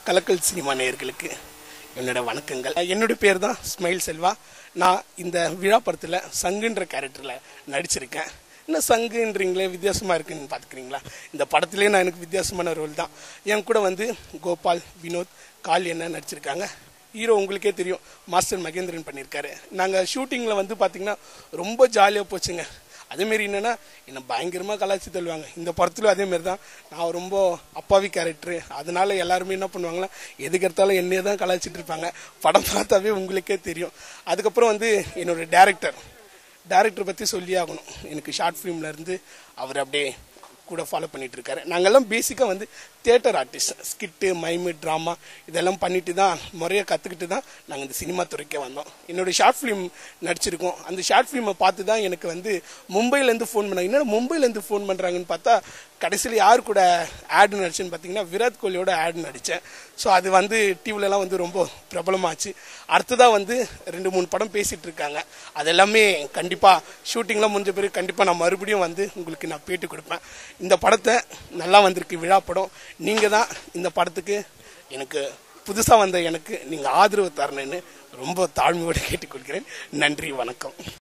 கலக்கல் சினிமா நேயர்களுக்கு என்னோட வணக்கங்கள் என்னோட பேர் தான் ஸ்மைல் செல்வா நான் இந்த விழா படத்தில் சங்குன்ற கேரக்டரில் நடிச்சிருக்கேன் என்ன சங்குன்றீங்களே வித்தியாசமாக இருக்குன்னு பார்த்துக்கிறீங்களா இந்த படத்துலேயே நான் எனக்கு வித்தியாசமான ரோல் தான் என் கூட வந்து கோபால் வினோத் கால் என்ன நடிச்சிருக்காங்க ஹீரோ உங்களுக்கே தெரியும் மாஸ்டர் மகேந்திரன் பண்ணியிருக்காரு நாங்கள் ஷூட்டிங்கில் வந்து பார்த்தீங்கன்னா ரொம்ப ஜாலியாக போச்சுங்க அதேமாரி என்னென்னா என்னை பயங்கரமாக கலாச்சி தள்ளுவாங்க இந்த படத்துலையும் அதேமாரி தான் நான் ரொம்ப அப்பாவி கேரக்டரு அதனால எல்லாருமே என்ன பண்ணுவாங்களா எதுக்கு எடுத்தாலும் என்னையே தான் கலாச்சிட்டு இருப்பாங்க படம் பார்த்தாவே உங்களுக்கே தெரியும் அதுக்கப்புறம் வந்து என்னோட டேரக்டர் டேரக்டர் பற்றி சொல்லி ஆகணும் எனக்கு ஷார்ட் ஃபிலிம்ல இருந்து அவர் அப்படியே கூட ஃபாலோ பண்ணிட்டு இருக்காரு நாங்கெல்லாம் பேசிக்காக வந்து theatre artist skit mime drama இதெல்லாம் பண்ணிட்டு தான் முறையாக கற்றுக்கிட்டு தான் நாங்கள் இந்த சினிமா துறைக்கே வந்தோம் என்னுடைய ஷார்ட் ஃபிலிம் நடிச்சிருக்கோம் அந்த ஷார்ட் ஃபிலிமை பார்த்து தான் எனக்கு வந்து மும்பைலேருந்து ஃபோன் பண்ணாங்க என்னடா மும்பைலேருந்து ஃபோன் பண்ணுறாங்கன்னு பார்த்தா கடைசியில் யார் கூட ஆடு நடிச்சேன்னு பார்த்தீங்கன்னா விராட் கோலியோட ஆடு நடித்தேன் ஸோ அது வந்து டிவிலலாம் வந்து ரொம்ப பிரபலமாச்சு அடுத்ததாக வந்து ரெண்டு மூணு படம் பேசிகிட்டு இருக்காங்க அது எல்லாமே கண்டிப்பாக ஷூட்டிங்லாம் முடிஞ்ச பிறகு கண்டிப்பாக நான் மறுபடியும் வந்து உங்களுக்கு நான் பேட்டி கொடுப்பேன் இந்த படத்தை நல்லா வந்திருக்கு விழா படம் நீங்கள் தான் இந்த படத்துக்கு எனக்கு புதுசாக வந்த எனக்கு நீங்கள் ஆதரவு தரணுன்னு ரொம்ப தாழ்மையோடு கேட்டுக்கொள்கிறேன் நன்றி வணக்கம்